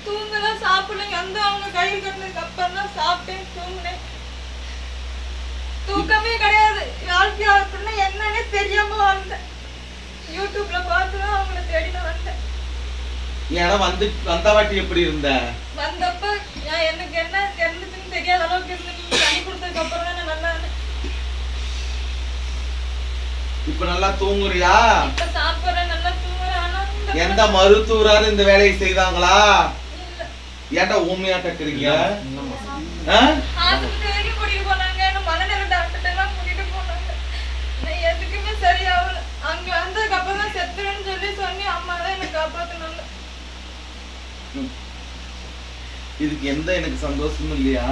தூங்கல சாப்பிடலைங்க வந்து அவங்க கயிறு கட்டினதுக்கு அப்புறம் தான் சாப்பிட்டேன் தூங்கினேன் தூக்கமே கிடையாது வாழ்க்கை அப்படின்னா என்னன்னே தெரியாம வாழ்ந்தேன் யூடியூப்ல பார்த்து தான் அவங்கள தேடி நான் வந்தேன் ஏன்னா வந்து வந்த வாட்டி எப்படி இருந்த வந்தப்ப நான் எனக்கு என்ன இருந்துச்சுன்னு தெரியாத அளவுக்கு இருந்து தண்ணி கொடுத்ததுக்கு அப்புறம் தான் நான் நல்லா இருந்தேன் இப்ப நல்லா தூங்குறியா இப்ப சாப்பிடுறேன் நல்லா தூங்குறேன் ஆனா இந்த எந்த மருத்துவராரு இந்த வேலையை செய்தாங்களா இல்ல. ஏன்டா ஊமையாட்ட இருக்கிறீங்க ஆ? ஆஸ்பத்திரி வரைக்கும் கூட்டிட்டு போனாங்க என்ன மனநல டாக்டர் எல்லாம் கூட்டிட்டு போனாங்க நான் எதுக்குமே சரியாகல அங்க வந்ததுக்கு அப்புறம் தான் செத்துருன்னு சொல்லி சொன்னி அம்மா தான் என்னை காப்பாத்தினாங்க ம். இதுக்கு எந்த எனக்கு சந்தோஷமும் இல்லையா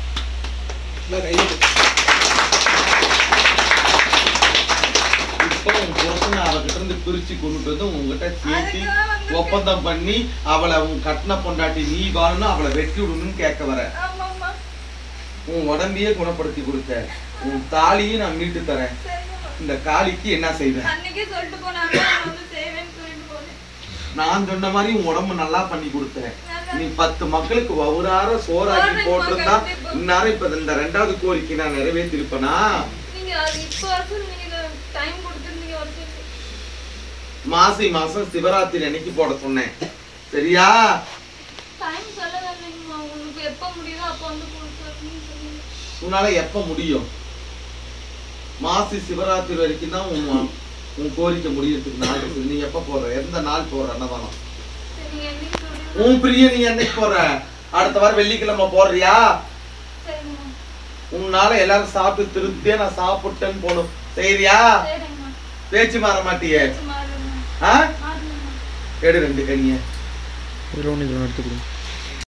இப்போ உன் புருஷனை அவகிட்ட இருந்து பிரிச்சு கொண்டுட்டு வந்து உங்ககிட்ட சேர்த்தி அதுக்குதான் வந்திருக்கேன். ஒப்பந்தம் பண்ணி அவளை உன் கட்டின பொண்டாட்டி நீ வாழணும் அவளை வெட்டி விடணும்னு கேட்க வர ஆமாம்மா உன் உடம்பையே குணப்படுத்தி கொடுத்த உன் தாலியும் நான் மீட்டு தரேன் சரிங்கம்மா இந்த காளிக்கு என்ன செய்வேன் அன்னைக்கே சொல்லிட்டு போனாங்க நான் வந்து செய்வேன்னு சொல்லிட்டு போனேன் நான் சொன்ன மாதிரி உன் உடம்பு நல்லா பண்ணி கொடுத்தேன் நீ பத்து மக்களுக்கு ஒவ்வொரு சோறாக்கி சோறு போட்டிருந்தா கண்டிப்பா. இந்நேரம் இப்ப இந்த ரெண்டாவது கோரிக்கை நான் நிறைவேற்றிருப்பேனா நீங்க அது இப்போ வரைக்கும் நீங்க டைம் கொடுத்துருந்தீங்க வரைக்கும் மாசி மாசம் சிவராத்திரி அன்னைக்கு போட சொன்னேன் சரியா டைம் சொல்லவே இல்லைங்கம்மா உங்களுக்கு எப்போ முடியுதோ அப்போ வந்து கொடுத்துருன்னு சொன்னீங்க உன்னால எப்ப முடியும் மாசி சிவராத்திரி வரைக்கும் தான் உன் உன் கோரிக்கை முடியறதுக்கு நாள் இருக்குது நீ எப்ப போற எந்த நாள் போற அன்னதானம் சரி நீங்க என்னைக்கு சொல்றீங்க உன் பிரிய நீ என்னைக்கு போற அடுத்த வாரம் வெள்ளிக்கிழமை போடுறியா சரிங்கம்மா உன்னால எல்லாரும் சாப்பிட்டு திருப்தியா நான் சாப்பிட்டேன்னு போகணும் சரியா சரிங்கம்மா பேச்சு மாற மாட்டியே மாறுங்கம்மா ஆ மாறுங்கம்மா எடு ரெண்டு கனிய இதில் ஒன்று இதில் எடுத்துக்கணும்